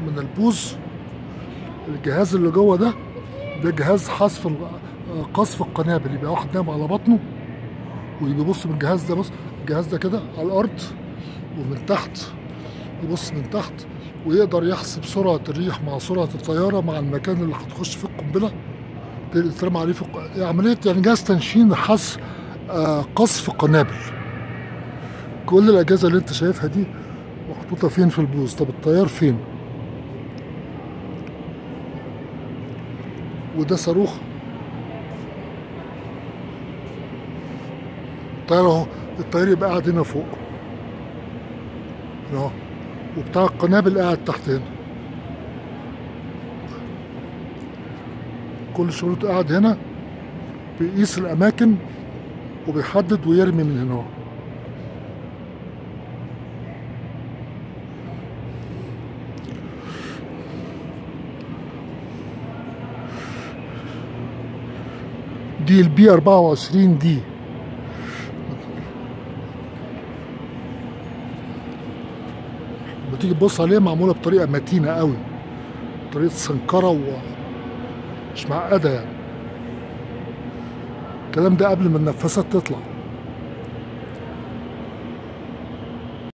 من البوز الجهاز اللي جوه ده ده جهاز حذف ال- آه، قصف القنابل يبقى واحد نايم على بطنه ويبص من الجهاز ده بص الجهاز ده كده على الارض ومن تحت يبص من تحت ويقدر يحسب سرعة الريح مع سرعة الطيارة مع المكان اللي هتخش فيه القنبلة تترمى عليه في الق- عملية يعني جهاز تنشين حس آه، قصف قنابل كل الأجهزة اللي أنت شايفها دي محطوطة فين في البوز طب الطيار فين وده صاروخ الطيار اهو الطيار يبقى قاعد هنا فوق هنا اهو وبتاع القنابل قاعد تحت هنا كل شغلته قاعد هنا بيقيس الأماكن وبيحدد ويرمي من هنا اهو. دي البي 24 دي لما تيجي تبص عليها معموله بطريقه متينه قوي طريقه سنكره ومش معقده يعني الكلام ده قبل ما النفاثات تطلع